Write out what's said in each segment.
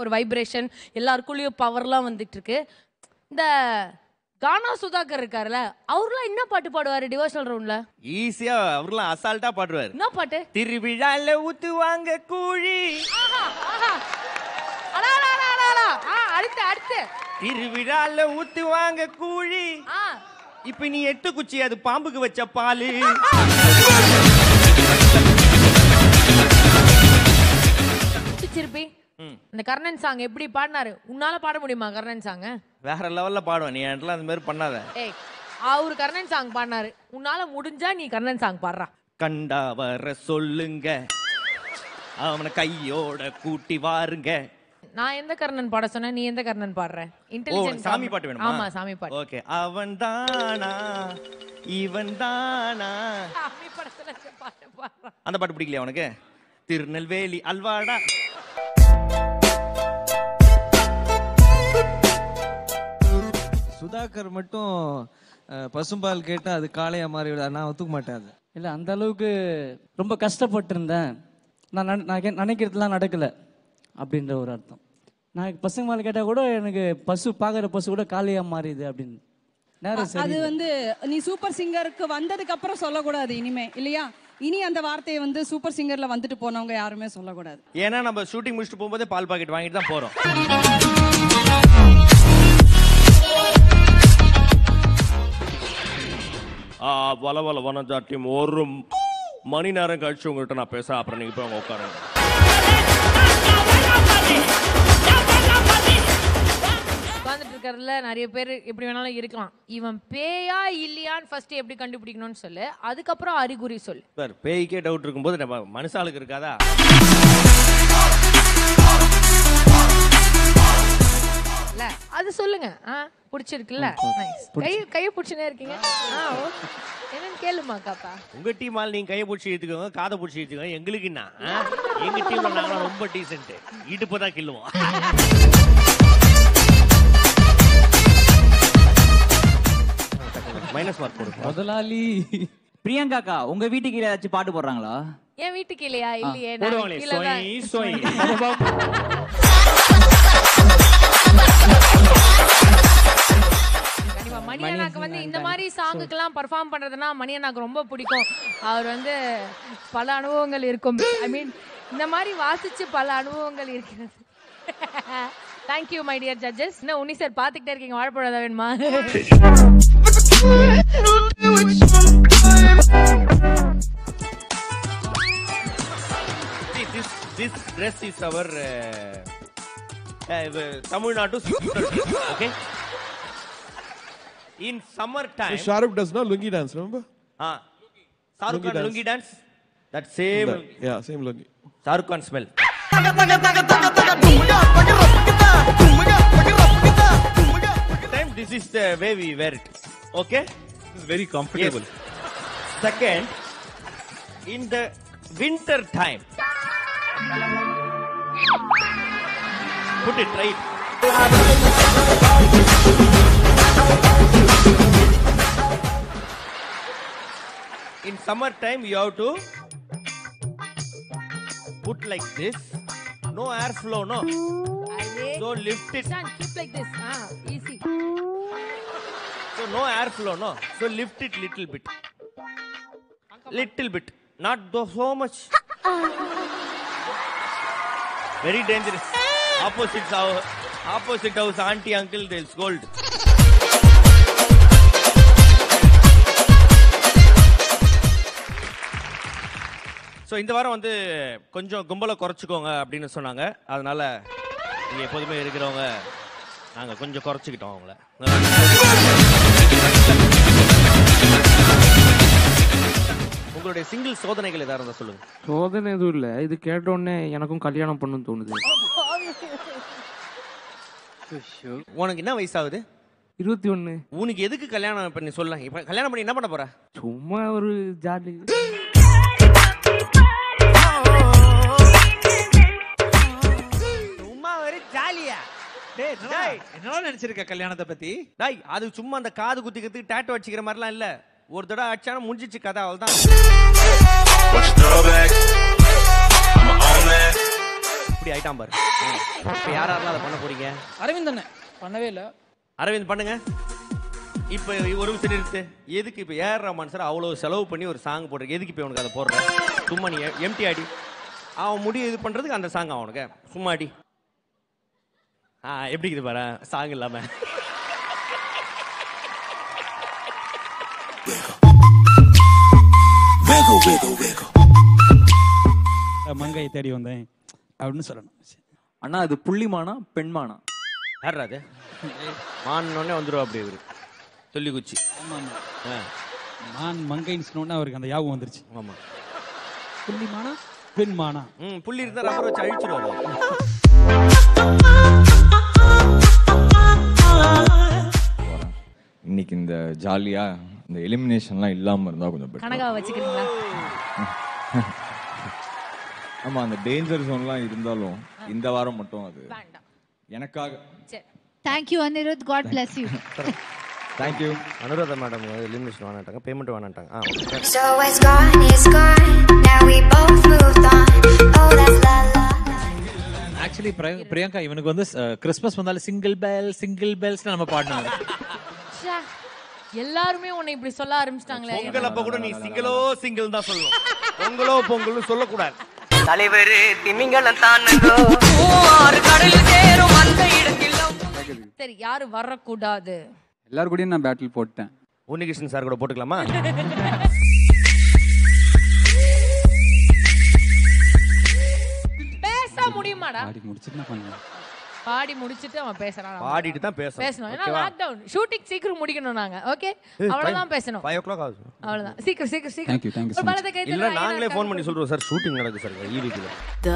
ஒரு வைப்ரேஷன் எல்லாருக்குள்ளேயும் பவர்லாம் வந்துட்டு இருக்கு இந்த கானா சுதாகர் இருக்காருல்ல அவர்லாம் என்ன பாட்டு பாடுவாரு டிவோஷனல் ரவுண்ட்ல ஈஸியா அவர்லாம் அசால்ட்டா பாடுவார் என்ன பாட்டு திருவிழால ஊத்துவாங்க கூழி ஆஹா, ஆஹா. அடா, அடா, அடா, அடா, அடா. ஆ, அடுத்து அடுத்து திருவிழால ஊத்துவாங்க கூழி ஆ இப்ப நீ எட்டு குச்சி அது பாம்புக்கு வச்ச பாலு சிரிப்பி இந்த கர்ணன் சாங் எப்படி பாடினாரு உன்னால பாட முடியுமா கர்ணன் சாங் வேற லெவல்ல பாடுவேன் நீ என்கிட்ட அந்த மாதிரி பண்ணாத ஏய் அவரு கர்ணன் சாங் பாடினாரு உன்னால முடிஞ்சா நீ கர்ணன் சாங் பாடுறா கண்டா வர சொல்லுங்க அவனை கையோட கூட்டி வாருங்க நான் எந்த கர்ணன் பாட சொன்னேன் நீ எந்த கர்ணன் பாடுற ஓ இன்டெலிஜென்ட் சாமி பாட்டு வேணுமா ஆமா சாமி பாட்டு ஓகே அவன் தானா இவன் தானா சாமி படத்துல இருக்க பாட்டு பாடுறான் அந்த பாட்டு பிடிக்கலையா உனக்கு திருநெல்வேலி அல்வாடா சுதாகர் மட்டும் அஹ், பசும்பால் கேட்டா அது காளையா மாறி விட நான் ஒத்துக்க மாட்டேன் அது இல்லை அந்த அளவுக்கு ரொம்ப கஷ்டப்பட்டிருந்தேன் நான் நன- நான் கே- நினைக்கிறதுலாம் நடக்கல அப்படின்ற ஒரு அர்த்தம் நான் பசங்க மேலே கேட்டால் கூட எனக்கு பசு பார்க்குற பசு கூட காளியாக மாறிது அப்படின்னு நேரம் சரி அது வந்து நீ சூப்பர் சிங்கருக்கு வந்ததுக்கு அப்புறம் சொல்லக்கூடாது இனிமே இல்லையா இனி அந்த வார்த்தையை வந்து சூப்பர் சிங்கர்ல வந்துட்டு போனவங்க யாருமே சொல்லக்கூடாது ஏன்னா நம்ம ஷூட்டிங் முடிச்சுட்டு போகும்போதே பால் பாக்கெட் வாங்கிட்டு தான் போறோம் ஆ, வல வல வனஜாட்டியம் ஒரு மணி நேரம் கழிச்சு உங்கள்கிட்ட நான் பேச அப்புறம் நீங்க போய் அங்க உட்காருங்க உட்காந்துட்டு இருக்கிறதுல நிறைய பேர் எப்படி வேணாலும் இருக்கலாம் இவன் பேயா இல்லையான்னு ஃபர்ஸ்ட் எப்படி கண்டுபிடிக்கணும்னு சொல்லு அதுக்கப்புறம் அறிகுறி சொல்லு சார் பேய்க்கே டவுட் இருக்கும்போது நம்ம மனுஷாளுக்கு இருக்காதா இல்ல அது சொல்லுங்க ஆ பிடிச்சிருக்குல்ல நைஸ் கை கையை பிடிச்சுனே இருக்கீங்க ஆ ஓ என்னன்னு கேளுமா காப்பா உங்க டீம் ஆள் நீங்க கையை பிடிச்சி இழுத்துக்கோங்க காதை பிடிச்சி இழுத்துக்கோங்க எங்களுக்கு என்ன ஆ? எங்க டீம்ல நாங்க ரொம்ப டீசென்ட் இடுப்பு தான் கிள்ளுவோம் மைனஸ் மார்க் போடுங்க முதலாளி பிரியங்காக்கா உங்க வீட்டுக்கு கீழே ஏதாச்சும் பாட்டு போடுறாங்களா என் வீட்டுக்கு இல்லையா இல்லையே நான் போடுவாங்களே கீழே தான். சொய், சொய். கண்டிப்பா மணி அண்ணாக்கு வந்து இந்த மாதிரி சாங்குக்கெல்லாம் பர்ஃபார்ம் பண்றதுன்னா மணி அண்ணாக்கு ரொம்ப பிடிக்கும் அவர் வந்து பல அனுபவங்கள் இருக்கும் ஐ மீன் இந்த மாதிரி வாசிச்சு பல அனுபவங்கள் இருக்கிறது தேங்க்யூ மை டியர் ஜட்ஜஸ் இன்னும் உன்னி சார் பார்த்துக்கிட்டே இருக்கீங்க வாழைப்பழம் வேணுமா See, this this dress is our uh, uh, Tamil Nadu okay in summer time Shah Rukh does not lungi dance, remember? ah Shahrukh Lungi Khan dance. lungi dance that same That- yeah, same lungi. Shahrukh Khan smell time this is the way we wear it okay very comfortable. Yes. Second, in the winter time, put it right. In summer time, you have to put like this. No airflow, no. So lift it. Stand, keep like this. Ah, easy. So no airflow, no. So lift it little bit. Little bit. Not though so much. Very dangerous. Opposite house, opposite house, auntie, uncle, they'll scold. So இந்த வாரம் வந்து கொஞ்சம் கும்பலை குறைச்சிக்கோங்க அப்படின்னு சொன்னாங்க அதனால இங்க எப்போதுமே இருக்கிறவங்க நாங்கள் கொஞ்சம் குறைச்சிக்கிட்டோம் அவங்கள உங்களுடைய சிங்கிள் சோதனைகள் ஏதாவது இருந்தா சொல்லுங்க சோதனை எதுவும் இல்லை இது கேட்ட உடனே எனக்கும் கல்யாணம் பண்ணணும்னு தோணுது உனக்கு என்ன வயசாகுது இருபத்தி ஒன்று உனக்கு எதுக்கு கல்யாணம் பண்ணி சொல்ல இப்ப கல்யாணம் பண்ணி என்ன பண்ண போற சும்மா ஒரு ஜாலி சும்மா ஒரு ஜாலியா டேய் என்னடா நினைச்சிருக்க கல்யாணத்தை பத்தி டேய் அது சும்மா அந்த காது குத்திக்கிறதுக்கு டேட்டு வச்சுக்கிற மாதிரிலாம் இல்ல ஒரு தடவை அடிச்சாலும் முடிஞ்சிச்சு கதை அவள்தான் இப்படி ஆயிட்டான் பாரு இப்போ யார் யாரெல்லாம் அதை பண்ண போறீங்க அரவிந்த் அண்ணன் பண்ணவே இல்லை அரவிந்த் பண்ணுங்க இப்போ ஒரு நிமிஷம் நிறுத்து எதுக்கு இப்போ ஏஆர் ரஹ்மான் சார் அவ்வளோ செலவு பண்ணி ஒரு சாங் போட்டிருக்கு எதுக்கு இப்போ உனக்கு அதை போடுற சும்மா நீ எம்டி ஆடி அவன் முடிவு இது பண்ணுறதுக்கு அந்த சாங் அவனுக்கு சும்மா அடி ஆ எப்படி இருக்குது பாரு சாங் இல்லாம மங்கையை தேடி வந்தேன் அப்படின்னு சொல்லணும் அண்ணா அது புள்ளிமானா பெண்மானா யார் அது மான்னொடனே வந்துடும் அப்படி இவரு சொல்லி குச்சி ஆ மான் மங்கைன்னு சொன்னோன்னே அவருக்கு அந்த யாபம் வந்துருச்சு ஆமாம் புள்ளிமானா பெண்மானா ம் புள்ளி இருந்தால் ரப்பர் வச்சு அழிச்சிடுவாரு இன்னைக்கு இந்த ஜாலியா இந்த எலிமினேஷன்லாம் இல்லாம இருந்தா கொஞ்சம் better. கனகா வச்சுக்கிறீங்களா ஆமா அந்த டேஞ்சர் ஜோன்லாம் இருந்தாலும் இந்த வாரம் மட்டும் அது வேண்டாம் எனக்காக சரி thank you Anirudh god bless you thank you Anuradha madam elimination வேணாட்டாங்க பேமெண்ட் வேணாட்டாங்க ஆ okay. So it's gone, it's gone. Now we both moved on. Oh, that's la la. Actually Priyanka இவனுக்கு வந்து கிறிஸ்மஸ் வந்தாலும் சிங்கிள் பெல் சிங்கிள் பெல்ஸ் நம்ம பாடினாங்க ச்சே, எல்லாருமே உன்னை இப்படி சொல்ல ஆரம்பிச்சிட்டாங்களே பொங்கல் அப்ப கூட நீ சிங்கிளோ சிங்கிள் தான் சொல்லணும் பொங்கலோ பொங்கல்னு சொல்லக்கூடாது தலைவர் திமிங்கலம் தானுங்கோ ஆறு கடல் சேரும் அந்த இடத்தில் சரி யாரு வரக்கூடாது எல்லாரு கூடயும் நான் பேட்டில் போட்டேன் உன்னிகிருஷ்ணன் சார் கூட போட்டுக்கலாமா பேச முடியுமாடா பாடி முடிச்சுட்டு நான் பண்ணுவேன் பாடி முடிச்சிட்டு அவன் பேசுறான் பாடிட்டு தான் பேசணும். பேசணும் ஏன்னா ஓகேவா? லாக்டவுன் ஷூட்டிங் சீக்கிரம் முடிக்கணும் நாங்க ஓகே அவ்வளவுதான் பேசணும் ஃபைவ் ஓ கிளாக் ஆகுது அவ்வளவுதான் சீக்கிரம் சீக்கிரம் Thank you, சீக்கிரம் thank you so ஒரு much. பலத்தை கை இல்ல தட்டுங்க. நாங்களே ஐயா, ஃபோன் பண்ணி சொல்றோம் சார் ஷூட்டிங் நடக்குது சார் ஈவிடில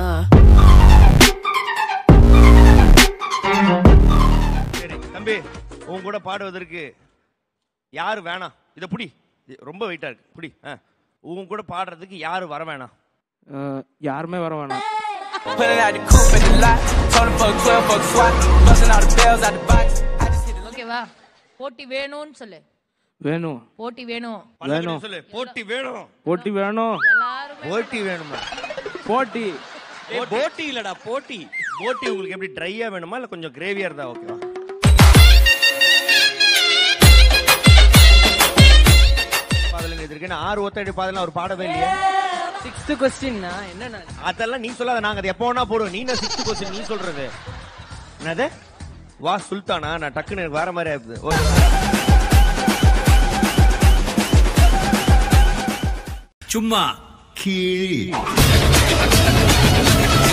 சரி தம்பி உன் கூட பாடுவதற்கு யாரு வேணாம் இத புடி இது ரொம்ப வெயிட்டா இருக்கு புடி ஆ. உன் கூட பாடுறதுக்கு யாரு வர வேணாம் அஹ், யாருமே வர வேணாம் Put it out the coupe in the lot. Told him fuck 12, fuck SWAT. Busting all the bells out the box. ஓகேவா போட்டி வேணும்னு சொல்லு வேணும் போட்டி வேணும் வேணும் சொல்லு போட்டி வேணும் போட்டி வேணும் போட்டி வேணுமா போட்டி போட்டி இல்லடா போட்டி போட்டி உங்களுக்கு எப்படி ட்ரையா வேணுமா இல்ல கொஞ்சம் கிரேவியா இருந்தா ஓகேவா பாதலுங்க இது இருக்கு ஆறு ஒத்தடி பாதலாம் அவர் பாடவே இல்லையே சிக்ஸ்த் கொஸ்டின்னா என்ன அதெல்லாம் நீ சொல்லாத நாங்க அது எப்போ வேணா போடுவோம் நீ நான் சிக்ஸ்த் கொஸ்டின் நீ சொல்றது என்னது வா சுல்தானா நான் டக்குன்னு எனக்கு வேற மாதிரி ஆயிடுது ஓகே சும்மா கீழ்